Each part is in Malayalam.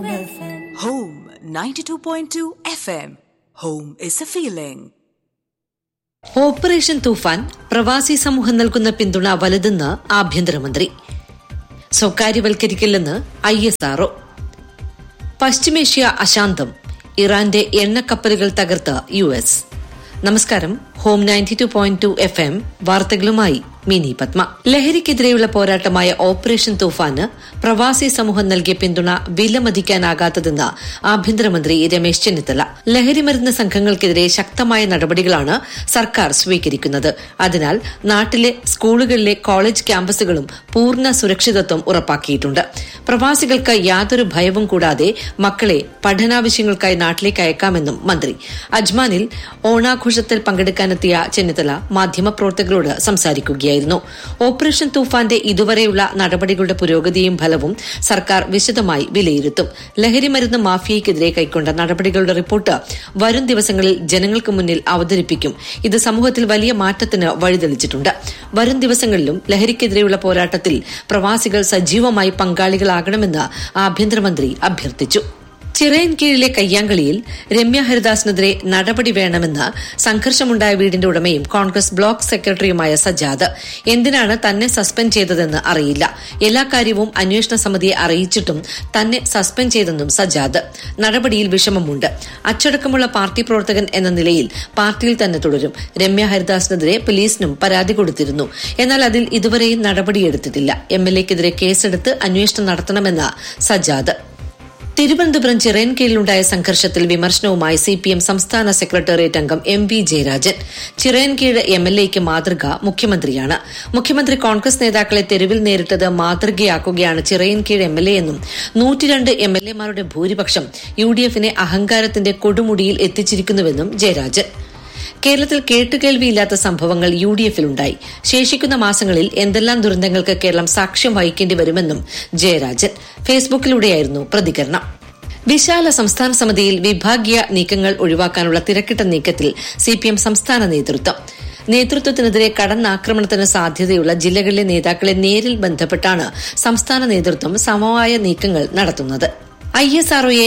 Home 92.2 FM. Home is a feeling. Operation Toofan പ്രവാസി സമൂഹം നൽകുന്ന പിന്തുണ വലുതെന്ന് ആഭ്യന്തരമന്ത്രി സ്വകാര്യവൽക്കരിക്കില്ലെന്ന് ഐ എസ് ആർഒ പശ്ചിമേഷ്യ അശാന്തം ഇറാന്റെ എണ്ണക്കപ്പലുകൾ തകർത്ത് യു എസ് നമസ്കാരം home ninety two point two F M വാർത്തകളുമായി മിനി പത്മ ലഹരിക്കെതിരെയുള്ള പോരാട്ടമായ ഓപ്പറേഷൻ തൂഫാന് പ്രവാസി സമൂഹം നൽകിയ പിന്തുണ വിലമതിക്കാനാകാത്തതെന്ന് ആഭ്യന്തരമന്ത്രി രമേശ് ചെന്നിത്തല ലഹരിമരുന്ന് സംഘങ്ങൾക്കെതിരെ ശക്തമായ നടപടികളാണ് സർക്കാർ സ്വീകരിക്കുന്നത് അതിനാൽ നാട്ടിലെ സ്കൂളുകളിലെ കോളേജ് ക്യാമ്പസുകളും പൂർണ്ണ സുരക്ഷിതത്വം ഉറപ്പാക്കിയിട്ടുണ്ട് പ്രവാസികൾക്ക് യാതൊരു ഭയവും കൂടാതെ മക്കളെ പഠനാവശ്യങ്ങൾക്കായി നാട്ടിലേക്ക് അയക്കാമെന്നും മന്ത്രി അജ്മാനിൽ ഓണാഘോഷത്തിൽ പങ്കെടുക്കാനെത്തിയ ചെന്നിത്തല മാധ്യമപ്രവർത്തകരോട് സംസാരിക്കുകയായിരുന്നു ഓപ്പറേഷൻ തൂഫാന്റെ ഇതുവരെയുള്ള നടപടികളുടെ പുരോഗതിയും ഫലവും സർക്കാർ വിശദമായി വിലയിരുത്തും ലഹരിമരുന്ന് മാഫിയയ്ക്കെതിരെ കൈക്കൊണ്ട നടപടികളുടെ റിപ്പോർട്ട് വരും ദിവസങ്ങളിൽ ജനങ്ങൾക്ക് മുന്നിൽ അവതരിപ്പിക്കും ഇത് സമൂഹത്തിൽ വലിയ മാറ്റത്തിന് വഴിതെളിച്ചിട്ടുണ്ട് വരും ദിവസങ്ങളിലും ലഹരിക്കെതിരെയുള്ള പോരാട്ടത്തിൽ പ്രവാസികൾ സജീവമായി പങ്കാളികളാകണമെന്ന് ആഭ്യന്തരമന്ത്രി അഭ്യർത്ഥിച്ചു ചിറയൻ കീഴിലെ കയ്യാങ്കളിയിൽ രമ്യ ഹരിദാസിനെതിരെ നടപടി വേണമെന്ന് സംഘർഷമുണ്ടായ വീടിന്റെ ഉടമയും കോൺഗ്രസ് ബ്ലോക്ക് സെക്രട്ടറിയുമായ സജാദ് എന്തിനാണ് തന്നെ സസ്പെൻഡ് ചെയ്തതെന്ന് അറിയില്ല എല്ലാ കാര്യവും അന്വേഷണ സമിതിയെ അറിയിച്ചിട്ടും തന്നെ സസ്പെൻഡ് ചെയ്തെന്നും സജാദ് നടപടിയിൽ വിഷമമുണ്ട് അച്ചടക്കമുള്ള പാർട്ടി പ്രവർത്തകൻ എന്ന നിലയിൽ പാർട്ടിയിൽ തന്നെ തുടരും രമ്യ ഹരിദാസിനെതിരെ പോലീസിനും പരാതി കൊടുത്തിരുന്നു എന്നാൽ അതിൽ ഇതുവരെയും നടപടിയെടുത്തിട്ടില്ല എംഎൽഎക്കെതിരെ കേസെടുത്ത് അന്വേഷണം നടത്തണമെന്ന് സജാദ് തിരുവനന്തപുരം ചിറയൻകീഴിലുണ്ടായ സംഘർഷത്തിൽ വിമർശനവുമായി സി പി എം സംസ്ഥാന സെക്രട്ടേറിയറ്റ് അംഗം M V Jayarajan Chirayinkeezh M L എക്ക് മാതൃക മുഖ്യമന്ത്രിയാണ് മുഖ്യമന്ത്രി കോൺഗ്രസ് നേതാക്കളെ തെരുവിൽ നേരിട്ടത് മാതൃകയാക്കുകയാണ് ചിറയൻകീഴ് എം എൽ എ എന്നും നൂറ്റിരണ്ട് എം എൽ എമാരുടെ ഭൂരിപക്ഷം യു ഡി എഫിനെ അഹങ്കാരത്തിന്റെ കൊടുമുടിയിൽ എത്തിച്ചിരിക്കുന്നുവെന്നും ജയരാജൻ കേരളത്തിൽ കേട്ടുകേൾവിയില്ലാത്ത സംഭവങ്ങൾ യു ഡി എഫിലുണ്ടായി ശേഷിക്കുന്ന മാസങ്ങളിൽ എന്തെല്ലാം ദുരന്തങ്ങൾക്ക് കേരളം സാക്ഷ്യം വഹിക്കേണ്ടി വരുമെന്നും ജയരാജൻ ഫേസ്ബുക്കിലൂടെയായിരുന്നു പ്രതികരണം വിശാല സംസ്ഥാന സമിതിയിൽ വിഭാഗീയ നീക്കങ്ങൾ ഒഴിവാക്കാനുള്ള തിരക്കിട്ട നീക്കത്തിൽ സിപിഎം സംസ്ഥാന നേതൃത്വം നേതൃത്വത്തിനെതിരെ കടന്നാക്രമണത്തിന് സാധ്യതയുള്ള ജില്ലകളിലെ നേതാക്കളെ നേരിൽ ബന്ധപ്പെട്ടാണ് സംസ്ഥാന നേതൃത്വം സമവായ നീക്കങ്ങൾ നടത്തുന്നത് ഐ എസ് ആർഒയെ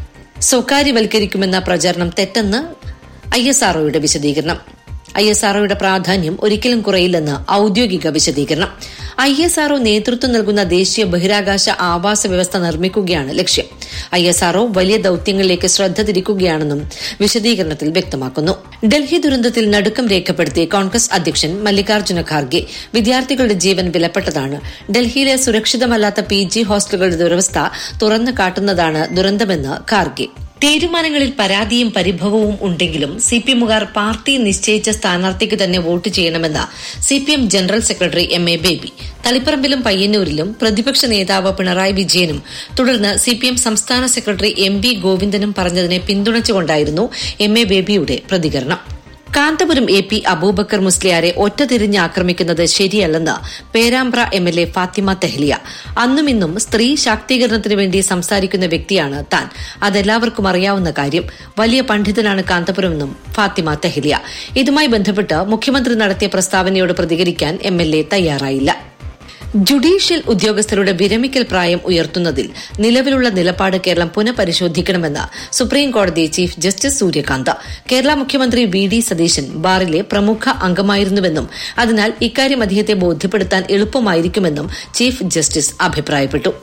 സ്വകാര്യവൽക്കരിക്കുമെന്ന പ്രചാരണം തെറ്റെന്ന് ഐ എസ് ആർഒയുടെ വിശദീകരണം ഐ എസ് ആർഒയുടെ പ്രാധാന്യം ഒരിക്കലും കുറയില്ലെന്ന് ഔദ്യോഗിക വിശദീകരണം ഐ എസ് ആർഒ നേതൃത്വം നൽകുന്ന ദേശീയ ബഹിരാകാശ ആവാസ വ്യവസ്ഥ നിർമ്മിക്കുകയാണ് ലക്ഷ്യം ഐ എസ് ആർഒ വലിയ ദൌത്യങ്ങളിലേക്ക് ശ്രദ്ധ തിരിക്കുകയാണെന്നും വിശദീകരണത്തിൽ വ്യക്തമാക്കുന്നു ഡൽഹി ദുരന്തത്തിൽ നടുക്കം രേഖപ്പെടുത്തി കോൺഗ്രസ് അധ്യക്ഷൻ മല്ലികാർജ്ജുന ഖാർഗെ വിദ്യാർത്ഥികളുടെ ജീവൻ വിലപ്പെട്ടതാണ് ഡൽഹിയിലെ സുരക്ഷിതമല്ലാത്ത പി ജി ഹോസ്റ്റലുകളുടെ ദുരവസ്ഥ തുറന്നു കാട്ടുന്നതാണ് ദുരന്തമെന്ന് ഖാർഗെ തീരുമാനങ്ങളിൽ പരാതിയും പരിഭവവും ഉണ്ടെങ്കിലും സിപിഎമ്മുകാർ പാർട്ടി നിശ്ചയിച്ച സ്ഥാനാർത്ഥിക്ക് തന്നെ വോട്ട് ചെയ്യണമെന്ന് CPM general secretary M A Baby തളിപ്പറമ്പിലും പയ്യന്നൂരിലും പ്രതിപക്ഷ നേതാവ് പിണറായി വിജയനും തുടർന്ന് സിപിഎം സംസ്ഥാന സെക്രട്ടറി എം വി ഗോവിന്ദനും പറഞ്ഞതിനെ പിന്തുണച്ചുകൊണ്ടായിരുന്നു എം എ ബേബിയുടെ പ്രതികരണം കാന്തപുരം എ പി അബൂബക്കർ മുസ്ലിയാരെ ഒറ്റതിരിഞ്ഞ് ആക്രമിക്കുന്നത് ശരിയല്ലെന്ന് Perambra M L A Fathima Thahiliya അന്നും ഇന്നും സ്ത്രീ ശാക്തീകരണത്തിനു വേണ്ടി സംസാരിക്കുന്ന വ്യക്തിയാണ് താൻ അതെല്ലാവർക്കും അറിയാവുന്ന കാര്യം വലിയ പണ്ഡിതനാണ് കാന്തപുരമെന്നും ഫാത്തിമ തെഹ്ലിയ ഇതുമായി ബന്ധപ്പെട്ട് മുഖ്യമന്ത്രി നടത്തിയ പ്രസ്താവനയോട് പ്രതികരിക്കാൻ എം എൽ എ തയ്യാറായില്ല ജുഡീഷ്യൽ ഉദ്യോഗസ്ഥരുടെ വിരമിക്കൽ പ്രായം ഉയർത്തുന്നതിൽ നിലവിലുള്ള നിലപാട് കേരളം പുനഃപരിശോധിക്കണമെന്ന് സുപ്രീം കോടതി ചീഫ് ജസ്റ്റിസ് സൂര്യകാന്ത് കേരള മുഖ്യമന്ത്രി വി ഡി സതീശൻ ബാറിലെ പ്രമുഖ അംഗമായിരുന്നുവെന്നും അതിനാൽ ഇക്കാര്യം അദ്ദേഹത്തെ ബോധ്യപ്പെടുത്താൻ എളുപ്പമായിരിക്കുമെന്നും ചീഫ് ജസ്റ്റിസ് അഭിപ്രായപ്പെട്ടു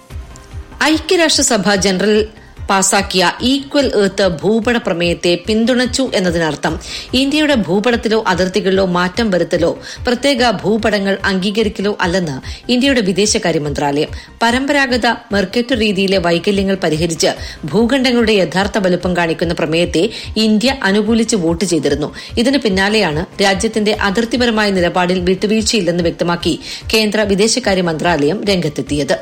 ഐക്യരാഷ്ട്രസഭ ജനറൽ പാസാക്കിയ ഈക്വൽ എർത്ത് ഭൂപട പ്രമേയത്തെ പിന്തുണച്ചു എന്നതിനർത്ഥം ഇന്ത്യയുടെ ഭൂപടത്തിലോ അതിർത്തികളിലോ മാറ്റം വരുത്തലോ പ്രത്യേക ഭൂപടങ്ങൾ അംഗീകരിക്കലോ അല്ലെന്ന് ഇന്ത്യയുടെ വിദേശകാര്യ മന്ത്രാലയം പരമ്പരാഗത മെർക്കറ്റ് രീതിയിലെ വൈകല്യങ്ങൾ പരിഹരിച്ച് ഭൂഖണ്ഡങ്ങളുടെ യഥാർത്ഥ വലുപ്പം കാണിക്കുന്ന പ്രമേയത്തെ ഇന്ത്യ അനുകൂലിച്ച് വോട്ട് ചെയ്തിരുന്നു ഇതിന് പിന്നാലെയാണ് രാജ്യത്തിന്റെ അതിർത്തിപരമായ നിലപാടിൽ വിട്ടുവീഴ്ചയില്ലെന്ന് വ്യക്തമാക്കി കേന്ദ്ര വിദേശകാര്യ മന്ത്രാലയം രംഗത്തെത്തിയത്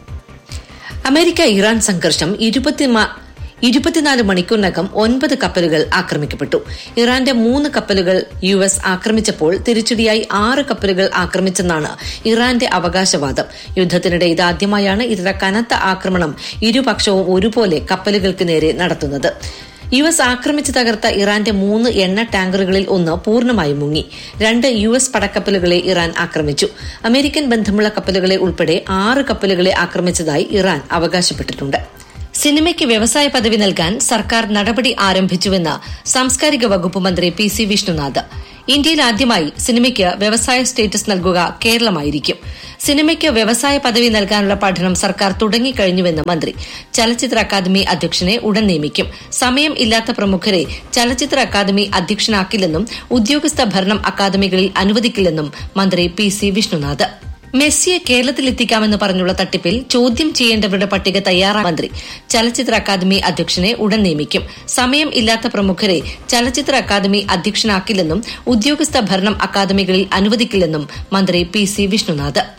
അമേരിക്ക ഇറാൻ സംഘർഷം ഇരുപത്തിനാല് മണിക്കൂറിനകം ഒൻപത് കപ്പലുകൾ ആക്രമിക്കപ്പെട്ടു ഇറാന്റെ മൂന്ന് കപ്പലുകൾ യു എസ് ആക്രമിച്ചപ്പോൾ തിരിച്ചടിയായി ആറ് കപ്പലുകൾ ആക്രമിച്ചെന്നാണ് ഇറാന്റെ അവകാശവാദം യുദ്ധത്തിനിടെ ഇതാദ്യമായാണ് ഇത്ര കനത്ത ആക്രമണം ഇരുപക്ഷവും ഒരുപോലെ കപ്പലുകൾക്ക് നേരെ നടത്തുന്നത് യു എസ് ആക്രമിച്ച് തകർത്ത ഇറാന്റെ മൂന്ന് എണ്ണ ടാങ്കറുകളിൽ ഒന്ന് പൂർണ്ണമായും മുങ്ങി രണ്ട് യു എസ് പടക്കപ്പലുകളെ ഇറാൻ ആക്രമിച്ചു അമേരിക്കൻ ബന്ധമുള്ള കപ്പലുകളെ ഉൾപ്പെടെ ആറ് കപ്പലുകളെ ആക്രമിച്ചതായി ഇറാൻ അവകാശപ്പെട്ടിട്ടുണ്ട് സിനിമയ്ക്ക് വ്യവസായ പദവി നൽകാൻ സർക്കാർ നടപടി ആരംഭിച്ചുവെന്ന് സാംസ്കാരിക വകുപ്പ് മന്ത്രി പി സി വിഷ്ണുനാഥ് ഇന്ത്യയിൽ ആദ്യമായി സിനിമയ്ക്ക് വ്യവസായ സ്റ്റേറ്റസ് നൽകുക കേരളമായിരിക്കും സിനിമയ്ക്ക് വ്യവസായ പദവി നൽകാനുള്ള പഠനം സർക്കാർ തുടങ്ങിക്കഴിഞ്ഞുവെന്ന് മന്ത്രി ചലച്ചിത്ര അക്കാദമി അധ്യക്ഷനെ ഉടൻ നിയമിക്കും സമയം ഇല്ലാത്ത പ്രമുഖരെ ചലച്ചിത്ര അക്കാദമി അധ്യക്ഷനാക്കില്ലെന്നും ഉദ്യോഗസ്ഥ ഭരണം അക്കാദമികളിൽ അനുവദിക്കില്ലെന്നും മന്ത്രി പി സി വിഷ്ണുനാഥ് മെസ്സിയെ കേരളത്തിലെത്തിക്കാമെന്ന് പറഞ്ഞുള്ള തട്ടിപ്പിൽ ചോദ്യം ചെയ്യേണ്ടവരുടെ പട്ടിക തയ്യാറാ മന്ത്രി ചലച്ചിത്ര അക്കാദമി അധ്യക്ഷനെ ഉടൻ നിയമിക്കും സമയം ഇല്ലാത്ത പ്രമുഖരെ ചലച്ചിത്ര അക്കാദമി അധ്യക്ഷനാക്കില്ലെന്നും ഉദ്യോഗസ്ഥ ഭരണം അക്കാദമികളിൽ അനുവദിക്കില്ലെന്നും മന്ത്രി പി സി വിഷ്ണുനാഥ്